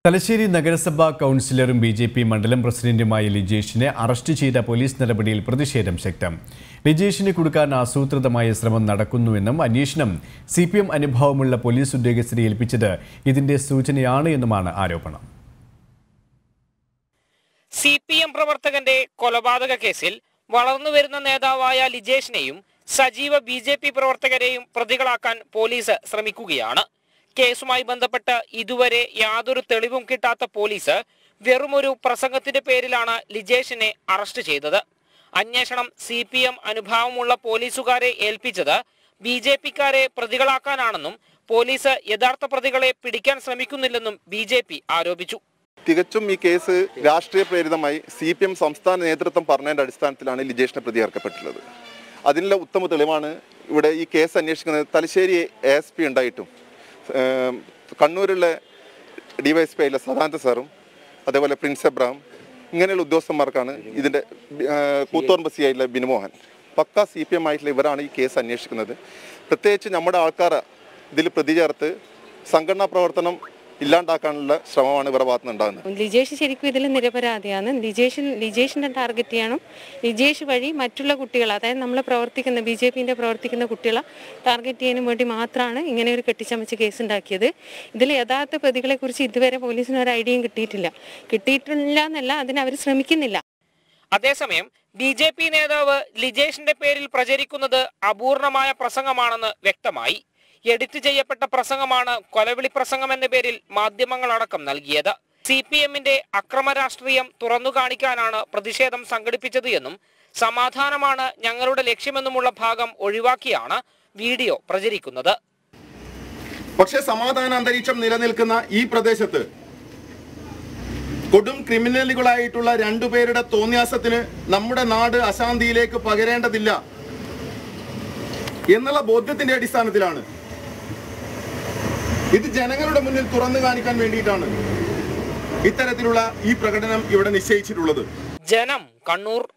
തലശ്ശേരി നഗരസഭാ കൗൺസിലറും B J P മണ്ഡലം പ്രസിഡന്റുമായ ലിജേഷിനെ അറസ്റ്റ് ചെയ്ത പോലീസ് നടപടിയിൽ പ്രതിഷേധം ശക്തം ലിജേഷിനെ കൊടുക്കാൻ ആസൂത്രിതമായ ശ്രമം നടക്കുന്നുവെന്നും അന്വേഷണം സി പി എം അനുഭവമുള്ള പോലീസ് ഉദ്യോഗസ്ഥരെ ഏൽപ്പിച്ചത് ഇതിന്റെ സൂചനയാണ് എന്നുമാണ് ആരോപണം സി പി എം പ്രവർത്തകന്റെ കൊലപാതക കേസിൽ വളർന്നു വരുന്ന നേതാവായ ലിജേഷിനെയും സജീവ ബി ജെ പി പ്രവർത്തകരെയും പ്രതികളാക്കാൻ പോലീസ് ശ്രമിക്കുകയാണ് കേസുമായി ബന്ധപ്പെട്ട് ഇതുവരെ യാതൊരു തെളിവും കിട്ടാത്ത പോലീസ് വെറുമൊരു പ്രസംഗത്തിന്റെ പേരിലാണ് ലിജേഷിനെ അറസ്റ്റ് ചെയ്തത് അന്വേഷണം സി പി എം അനുഭാവമുള്ള പോലീസുകാരെ ഏൽപ്പിച്ചത് ബി ജെ പിക്കാരെ പ്രതികളാക്കാനാണെന്നും പോലീസ് യഥാർത്ഥ പ്രതികളെ പിടിക്കാൻ ശ്രമിക്കുന്നില്ലെന്നും ബി ജെ പി ആരോപിച്ചു തികച്ചും ഈ കേസ് രാഷ്ട്രീയ പ്രേരിതമായി സി പി എം സംസ്ഥാന നേതൃത്വം പറഞ്ഞതിന്റെ അടിസ്ഥാനത്തിലാണ് ലിജേഷിനെ പ്രതി ചേർക്കപ്പെട്ടുള്ളത് അതിനുള്ള ഉത്തമ തെളിവാണ് ഇവിടെ ഈ കേസ് അന്വേഷിക്കുന്നത് തലശ്ശേരി എ എസ് പി ഉണ്ടായിട്ടും ഏം, കണ്ണൂരിലെ ഡിവൈഎസ്പി ആയിട്ടുള്ള സദാനന്ദ സാറും അതേപോലെ പ്രിൻസ് എബ്രഹാം ഇങ്ങനെയുള്ള ഉദ്യോഗസ്ഥന്മാർക്കാണ് ഇതിൻ്റെ കൂത്തോർമ്പ് സി ആയിട്ടുള്ള ബിനുമോഹൻ പക്ക സി പി എം ആയിട്ടുള്ള ഇവരാണ് ഈ കേസ് അന്വേഷിക്കുന്നത് പ്രത്യേകിച്ച് നമ്മുടെ ആൾക്കാർ ഇതിൽ പ്രതി ചേർത്ത് സംഘടനാ പ്രവർത്തനം ഇല്ലാണ്ടാക്കാനുള്ള ശ്രമമാണ് ഇവരുടെ ഭാഗത്തുനിന്ന് ഉണ്ടാകുന്നത് ലിജേഷ് ശരിക്കും ഇതിൽ നിരപരാധിയാണ് ലിജേഷ് ലിജേഷിനെ ടാർഗറ്റ് ചെയ്യണം ലിജേഷ് വഴി മറ്റുള്ള കുട്ടികൾ അതായത് നമ്മൾ പ്രവർത്തിക്കുന്ന ബി ജെ പിൻ്റെ പ്രവർത്തിക്കുന്ന കുട്ടികളെ ടാർഗറ്റ് ചെയ്യാനും വേണ്ടി മാത്രമാണ് ഇങ്ങനെ ഒരു കെട്ടിച്ചമച്ച് കേസ് ഉണ്ടാക്കിയത് ഇതിൽ യഥാർത്ഥ പ്രതികളെക്കുറിച്ച് ഇതുവരെ പോലീസിന് ഒരു ഐഡിയയും കിട്ടിയിട്ടില്ല കിട്ടിയിട്ടില്ല എന്നല്ല അതിന് അവർ ശ്രമിക്കുന്നില്ല അതേസമയം ബി ജെ പി നേതാവ് ലിജേഷിന്റെ പേരിൽ പ്രചരിക്കുന്നത് അപൂർണമായ പ്രസംഗമാണെന്ന് വ്യക്തമായി എഡിറ്റ് ചെയ്യപ്പെട്ട പ്രസംഗമാണ് കൊലവിളി പ്രസംഗം എന്ന പേരിൽ മാധ്യമങ്ങളടക്കം നൽകിയത് സി പി എമ്മിന്റെ അക്രമ രാഷ്ട്രീയം തുറന്നു കാണിക്കാനാണ് പ്രതിഷേധം സംഘടിപ്പിച്ചത് എന്നും സമാധാനമാണ് ഞങ്ങളുടെ ലക്ഷ്യമെന്നുമുള്ള ഭാഗം ഒഴിവാക്കിയാണ് വീഡിയോ പ്രചരിക്കുന്നത് പക്ഷെ സമാധാന അന്തരീക്ഷം നിലനിൽക്കുന്ന ഈ പ്രദേശത്ത് കൊടും ക്രിമിനലുകളായിട്ടുള്ള രണ്ടുപേരുടെ തോന്യാസത്തിന് നമ്മുടെ നാട് അശാന്തിയിലേക്ക് പകരേണ്ടതില്ല എന്നുള്ള ബോധ്യത്തിന്റെ അടിസ്ഥാനത്തിലാണ് ഇത് ജനങ്ങളുടെ മുന്നിൽ തുറന്നു കാണിക്കാൻ വേണ്ടിയിട്ടാണ് ഇത്തരത്തിലുള്ള ഈ പ്രകടനം ഇവിടെ നിശ്ചയിച്ചിട്ടുള്ളത് ജനം കണ്ണൂർ